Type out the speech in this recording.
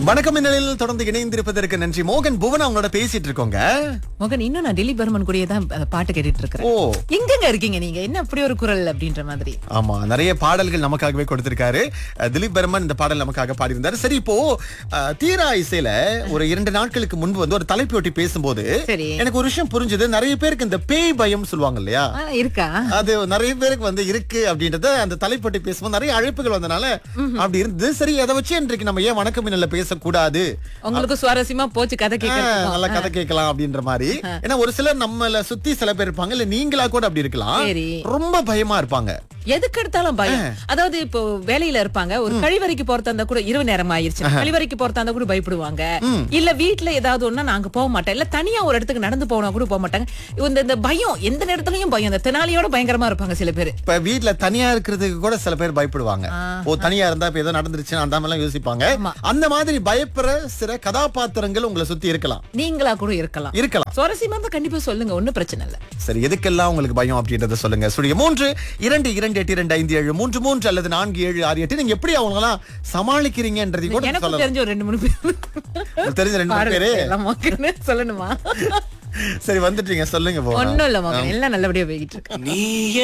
வணக்கம் இந்நிலையில் தொடர்ந்து இணைந்திருப்பதற்கு நன்றி மோகன் புவன் அவங்களோட பேசிட்டு இருக்கோங்க மோகன் இன்னும் நான் திலீப் பர்மன் கூடயே தான் அந்த பாட்டு கேட்டுட்டு இருக்கிறேன் ஓ எங்கங்க இருக்கீங்க நீங்க என்ன அப்படி ஒரு குரல் அப்படின்ற மாதிரி ஆமா நிறைய பாடல்கள் நமக்காகவே கொடுத்திருக்காரு அஹ், திலீப் பர்மன் இந்த பாடல் நமக்காக பாடியிருந்தாரு சரி இப்போ அஹ், தீரா இசையில ஒரு இரண்டு நாட்களுக்கு முன்பு வந்து ஒரு தலைப்பு ஒட்டி பேசும்போது சரி. எனக்கு ஒரு விஷயம் புரிஞ்சது நிறைய பேருக்கு இந்த பேய் பயம் சொல்லுவாங்க இல்லையா ஆ, இருக்கா அது நிறைய பேருக்கு வந்து இருக்கு அப்படின்றத அந்த தலைப்பட்டி பேசும்போது நிறைய அழைப்புகள் வந்தனால அப்படி இருந்தது சரி அதை வச்சு இன்றைக்கு நம்ம ஏன் வணக்கம் மின்னல்ல பேசக்கூடாது உங்களுக்கு சுவாரஸ்யமா போச்சு கதை ஆ, கேட்க நல்ல கதை கேட்கலாம் அப்படின்ற மாதிரி ஏன்னா ஒரு சிலர் நம்மள சுத்தி சில பேர் இருப்பாங்க இல்ல நீங்களா கூட அப்படி இருக்கலாம் சரி. ரொம்ப பயமா இருப்பாங்க எதுக்கு எடுத்தாலும் பயம் அதாவது இப்போ வேலையில இருப்பாங்க ஒரு கழிவறைக்கு போறதா இருந்தா கூட இரவு நேரம் ஆயிருச்சு கழிவறைக்கு போறதா இருந்தா கூட பயப்படுவாங்க இல்ல வீட்ல ஏதாவது ஒண்ணா நாங்க போக மாட்டோம் இல்ல தனியா ஒரு இடத்துக்கு நடந்து போனா கூட போக மாட்டாங்க இந்த இந்த பயம் எந்த நேரத்துலயும் பயம் இந்த தெனாலியோட பயங்கரமா இருப்பாங்க சில பேர் இப்ப வீட்ல தனியா இருக்கிறதுக்கு கூட சில பேர் பயப்படுவாங்க ஓ தனியா இருந்தா இப்ப ஏதோ நடந்துருச்சு அந்த மாதிரி எல்லாம் யோசிப்பாங்க அந்த மாதிரி பயப்படுற சில கதாபாத்திரங்கள் உங்களை சுத்தி இருக்கலாம் நீங்களா கூட இருக்கலாம் இருக்கலாம் சுவாரஸ்யமா இருந்தா கண்டிப்பா சொல்லுங்க ஒண்ணும் பிரச்சனை இல்ல சரி எதுக்கெல்லாம் உங்களுக்கு பயம் அப்படின்றத சொல்லுங்க சுடிய மூன்று இரண்டு இரண்டு எட்டு இரண்டு ஐந்து ஏழு மூன்று மூன்று அல்லது நான்கு ஏழு ஆறு எட்டு நீங்க எப்படி அவங்க எல்லாம் சமாளிக்கிறீங்கன்றதை கூட எனக்கும் சொல்லலாம் தெரிஞ்ச ஒரு ரெண்டு மூணு பேர் உங்களுக்கு தெரிஞ்ச ரெண்டு மூணு பேரு எல்லாம் மகன்னு சொல்லணுமா சரி வந்துட்டீங்க சொல்லுங்க போனா ஒண்ணும் இல்ல மகன் எல்லாம் நல்லபடியா போய்கிட்டு இருக்கு நீ